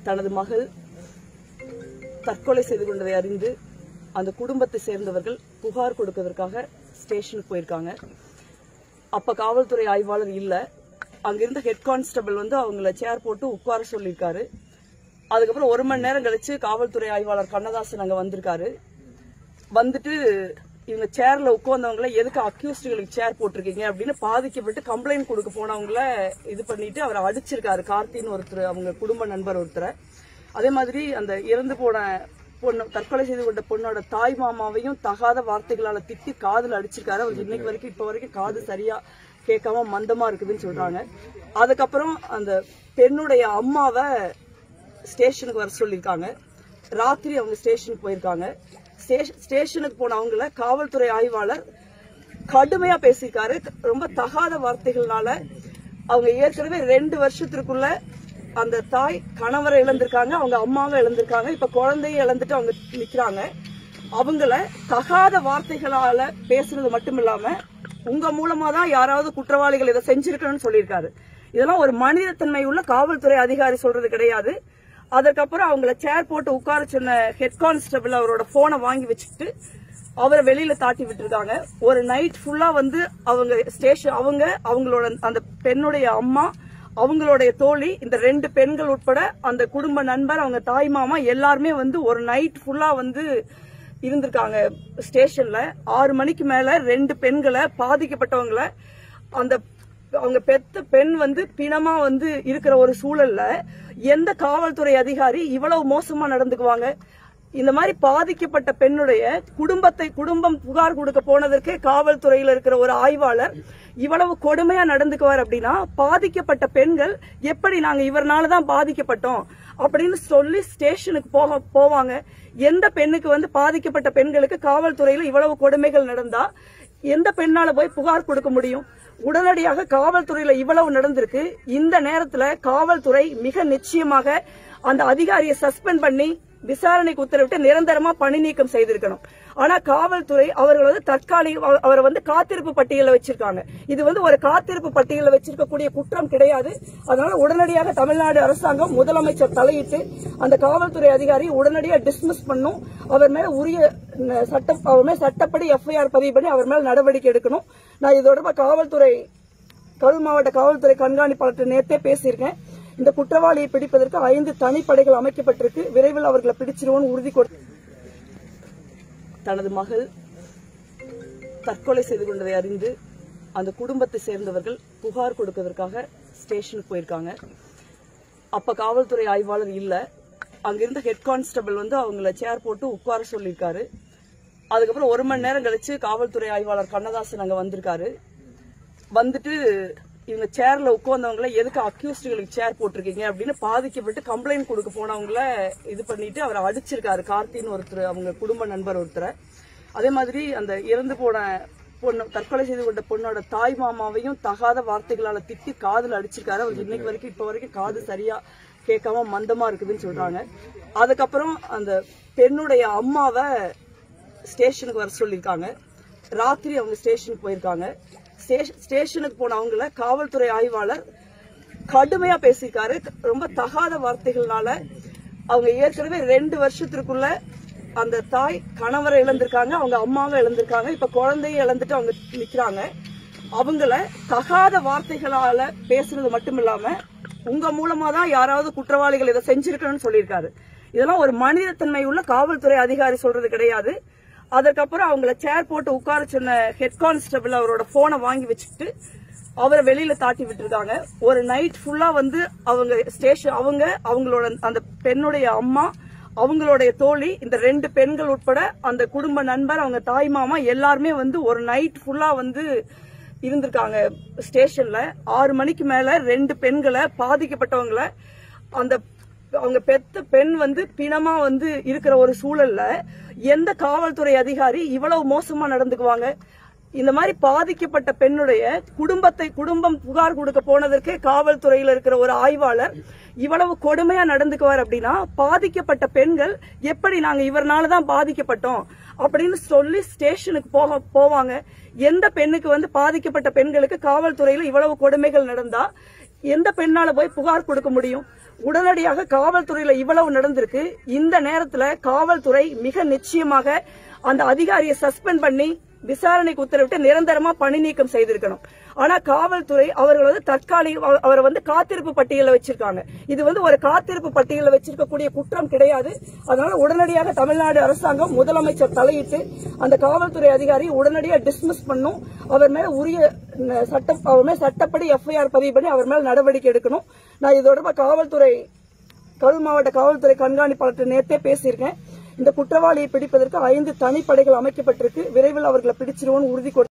தனது மகள் தற்கொலை செய்து கொண்டதை அறிந்து அந்த குடும்பத்தை சேர்ந்தவர்கள் புகார் கொடுக்கறதுக்காக ஸ்டேஷனுக்கு போயிருக்காங்க அப்ப காவல்துறை ஆய்வாளர் இல்ல அங்கிருந்த ஹெட் கான்ஸ்டபிள் வந்து அவங்கள சேர் போட்டு உட்கார சொல்லியிருக்காரு அதுக்கப்புறம் ஒரு மணி நேரம் கழிச்சு காவல்துறை ஆய்வாளர் கண்ணதாசன் அங்க வந்திருக்காரு வந்துட்டு இவங்க சேர்ல உட்கார்ந்தவங்கள எதுக்கு அக்யூஸ்டுகளுக்கு சேர் போட்டிருக்கீங்க அப்படின்னு பாதிக்கப்பட்டு கம்ப்ளைண்ட் கொடுக்க போனவங்கள இது பண்ணிட்டு அவரை அடிச்சிருக்காரு கார்த்தின்னு ஒருத்தர் அவங்க குடும்ப நண்பர் ஒருத்தரை அதே மாதிரி அந்த இறந்து போன பொண்ணு தற்கொலை செய்து கொண்ட பொண்ணோட தாய் மாமாவையும் தகாத வார்த்தைகளால திட்டி காதுல அடிச்சிருக்காரு அவருக்கு இன்னைக்கு வரைக்கும் இப்ப வரைக்கும் காது சரியா கேட்காம மந்தமா இருக்குதுன்னு சொல்றாங்க அதுக்கப்புறம் அந்த பெண்ணுடைய அம்மாவை ஸ்டேஷனுக்கு வர சொல்லியிருக்காங்க ராத்திரி அவங்க ஸ்டேஷனுக்கு போயிருக்காங்க ஸ்டேஷ- ஸ்டேஷனுக்கு போன அவங்கள காவல்துறை ஆய்வாளர் கடுமையா பேசியிருக்காரு ரொம்ப தகாத வார்த்தைகள்னால அவங்க ஏற்கனவே ரெண்டு வருஷத்திற்குள்ள அந்த தாய் கணவரை இழந்திருக்காங்க அவங்க அம்மாவை இழந்திருக்காங்க இப்ப குழந்தையை இழந்துட்டு அவங்க நிக்கிறாங்க அவங்கள தகாத வார்த்தைகளால பேசுனது மட்டும் இல்லாம உங்க மூலமா தான் யாராவது குற்றவாளிகள் இதை செஞ்சிருக்கணும்னு சொல்லியிருக்காரு இதெல்லாம் ஒரு மனிதத்தன்மை உள்ள காவல்துறை அதிகாரி சொல்றது கிடையாது அதுக்கப்புறம் அவங்கள சேர் போட்டு உட்கார சொன்ன ஹெட் கான்ஸ்டபிள் அவரோட போனை வாங்கி வச்சுட்டு அவரை வெளியில தாட்டி விட்டுருக்காங்க ஒரு நைட் ஃபுல்லா வந்து அவங்க ஸ்டேஷன் அவங்க அவங்களோட அந்த பெண்ணுடைய அம்மா அவங்களுடைய தோழி இந்த ரெண்டு பெண்கள் உட்பட அந்த குடும்ப நண்பர் அவங்க தாய் மாமா எல்லாருமே வந்து ஒரு நைட் ஃபுல்லா வந்து இருந்திருக்காங்க ஸ்டேஷன்ல ஆறு மணிக்கு மேல ரெண்டு பெண்களை பாதிக்கப்பட்டவங்களை அந்த அவங்க பெத்த பெண் வந்து பிணமா வந்து இருக்கிற ஒரு சூழல்ல எந்த காவல்துறை அதிகாரி இவ்வளவு மோசமா நடந்துக்குவாங்க இந்த மாதிரி பாதிக்கப்பட்ட பெண்ணுடைய குடும்பத்தை குடும்பம் புகார் கொடுக்க போனதற்கே காவல்துறையில இருக்கிற ஒரு ஆய்வாளர் இவ்வளவு கொடுமையா நடந்துக்குவார் அப்படின்னா பாதிக்கப்பட்ட பெண்கள் எப்படி நாங்க இவர்னால தான் பாதிக்கப்பட்டோம் அப்படின்னு சொல்லி ஸ்டேஷனுக்கு போக போவாங்க எந்த பெண்ணுக்கு வந்து பாதிக்கப்பட்ட பெண்களுக்கு காவல்துறையில இவ்வளவு கொடுமைகள் நடந்தா எந்த பெண்ணால போய் புகார் கொடுக்க முடியும் உடனடியாக காவல்துறையில இவ்வளவு நடந்திருக்கு இந்த நேரத்துல காவல்துறை மிக நிச்சயமாக அந்த அதிகாரியை சஸ்பெண்ட் பண்ணி விசாரணைக்கு உத்தரவிட்டு நிரந்தரமா பணி நீக்கம் செய்திருக்கணும் ஆனா காவல்துறை அவர்கள் வந்து தற்காலிக அவ- அவரை வந்து காத்திருப்பு பட்டியல வச்சிருக்காங்க இது வந்து ஒரு காத்திருப்பு பட்டியல வச்சிருக்கக்கூடிய குற்றம் கிடையாது அதனால உடனடியாக தமிழ்நாடு அரசாங்கம் முதலமைச்சர் தலையிட்டு அந்த காவல்துறை அதிகாரி உடனடியாக டிஸ்மிஸ் பண்ணும் அவர் மேல உரிய ந- சட்ட அவர் மேல சட்டப்படி எஃப்ஐஆர் பதிவு பண்ணி அவர் மேல நடவடிக்கை எடுக்கணும் நான் இது தொடர்பா காவல்துறை கரூர் மாவட்ட காவல்துறை கண்காணிப்பாளர்கிட்ட நேத்தே பேசியிருக்கேன் இந்த குற்றவாளியை பிடிப்பதற்கு ஐந்து தனிப்படைகள் அமைக்கப்பட்டிருக்கு விரைவில் அவர்களை பிடிச்சிருவோம்னு உறுதி கொடு தனது மகள் தற்கொலை செய்து கொண்டதை அறிந்து அந்த குடும்பத்தை சேர்ந்தவர்கள் புகார் கொடுக்கறதுக்காக ஸ்டேஷனுக்கு போயிருக்காங்க அப்ப காவல்துறை ஆய்வாளர் இல்ல அங்கிருந்த ஹெட் கான்ஸ்டபிள் வந்து அவங்கள சேர் போட்டு உட்கார சொல்லியிருக்காரு அதுக்கப்புறம் ஒரு மணி நேரம் கழிச்சு காவல்துறை ஆய்வாளர் கண்ணதாசன் அங்க வந்திருக்காரு வந்துட்டு இவங்க சேர்ல உட்கார்ந்தவங்கள எதுக்கு அக்யூஸ்டுகளுக்கு சேர் போட்டிருக்கீங்க அப்படின்னு பாதிக்கப்பட்டு கம்ப்ளைண்ட் கொடுக்க போனவங்கள இது பண்ணிட்டு அவரை அடிச்சிருக்காரு கார்த்தின்னு ஒருத்தர் அவங்க குடும்ப நண்பர் ஒருத்தரை அதே மாதிரி அந்த இறந்து போன பொண்ணு தற்கொலை செய்து கொண்ட பொண்ணோட தாய் மாமாவையும் தகாத வார்த்தைகளால திட்டி காதுல அடிச்சிருக்காரு அவருக்கு இன்னைக்கு வரைக்கும் இப்ப வரைக்கும் காது சரியா கேட்காம மந்தமா இருக்குதுன்னு சொல்றாங்க அதுக்கப்புறம் அந்த பெண்ணுடைய அம்மாவை ஸ்டேஷனுக்கு வர சொல்லியிருக்காங்க ராத்திரி அவங்க ஸ்டேஷனுக்கு போயிருக்காங்க ஸ்டேஷ- ஸ்டேஷனுக்கு போன அவங்கள காவல்துறை ஆய்வாளர் கடுமையா பேசியிருக்காரு ரொம்ப தகாத வார்த்தைகள்னால அவங்க ஏற்கனவே ரெண்டு வருஷத்திற்குள்ள அந்த தாய் கணவரை இழந்திருக்காங்க அவங்க அம்மாவை இழந்திருக்காங்க இப்ப குழந்தையை இழந்துட்டு அவங்க நிக்கிறாங்க அவங்கள தகாத வார்த்தைகளால பேசுனது மட்டும் இல்லாம உங்க மூலமா தான் யாராவது குற்றவாளிகள் இதை செஞ்சிருக்கணும்னு சொல்லியிருக்காரு இதெல்லாம் ஒரு மனிதத்தன்மை உள்ள காவல்துறை அதிகாரி சொல்றது கிடையாது அதுக்கப்புறம் அவங்கள சேர் போட்டு உட்கார சொன்ன ஹெட் கான்ஸ்டபிள் அவரோட போனை வாங்கி வச்சுட்டு அவரை வெளியில தாட்டி விட்டுருக்காங்க ஒரு நைட் ஃபுல்லா வந்து அவங்க ஸ்டேஷன் அவங்க அவங்களோட அந்த பெண்ணுடைய அம்மா அவங்களுடைய தோழி இந்த ரெண்டு பெண்கள் உட்பட அந்த குடும்ப நண்பர் அவங்க தாய் மாமா எல்லாருமே வந்து ஒரு நைட் ஃபுல்லா வந்து இருந்திருக்காங்க ஸ்டேஷன்ல ஆறு மணிக்கு மேல ரெண்டு பெண்களை பாதிக்கப்பட்டவங்களை அந்த அவங்க பெத்த பெண் வந்து பிணமா வந்து இருக்கிற ஒரு சூழல்ல எந்த காவல்துறை அதிகாரி இவ்வளவு மோசமா நடந்துக்குவாங்க இந்த மாதிரி பாதிக்கப்பட்ட பெண்ணுடைய குடும்பத்தை குடும்பம் புகார் கொடுக்க போனதற்கே காவல்துறையில இருக்கிற ஒரு ஆய்வாளர் இவ்வளவு கொடுமையா நடந்துக்குவார் அப்படின்னா பாதிக்கப்பட்ட பெண்கள் எப்படி நாங்க இவர்னால தான் பாதிக்கப்பட்டோம் அப்படின்னு சொல்லி ஸ்டேஷனுக்கு போக போவாங்க எந்த பெண்ணுக்கு வந்து பாதிக்கப்பட்ட பெண்களுக்கு காவல்துறையில இவ்வளவு கொடுமைகள் நடந்தா எந்த பெண்ணால போய் புகார் கொடுக்க முடியும் உடனடியாக காவல்துறையில இவ்வளவு நடந்திருக்கு இந்த நேரத்துல காவல்துறை மிக நிச்சயமாக அந்த அதிகாரியை சஸ்பெண்ட் பண்ணி விசாரணைக்கு உத்தரவிட்டு நிரந்தரமா பணி நீக்கம் செய்திருக்கணும் ஆனா காவல்துறை அவர்கள் வந்து தற்காலிக அவ- அவரை வந்து காத்திருப்பு பட்டியலில் வச்சிருக்காங்க இது வந்து ஒரு காத்திருப்பு பட்டியலில் வச்சிருக்கக்கூடிய குற்றம் கிடையாது அதனால உடனடியாக தமிழ்நாடு அரசாங்கம் முதலமைச்சர் தலையிட்டு அந்த காவல்துறை அதிகாரி உடனடியாக டிஸ்மிஸ் பண்ணும் அவர் மேல உரிய ந- சட்ட அவர் மேல சட்டப்படி எஃப்ஐஆர் பதிவு பண்ணி அவர் மேல நடவடிக்கை எடுக்கணும் நான் இது தொடர்பாக காவல்துறை கரூர் மாவட்ட காவல்துறை கண்காணிப்பாளர்கிட்ட நேத்தே பேசியிருக்கேன் இந்த குற்றவாளியை பிடிப்பதற்கு ஐந்து தனிப்படைகள் அமைக்கப்பட்டிருக்கு விரைவில் அவர்களை பிடிச்சிருவோம்னு உறுதி கொடு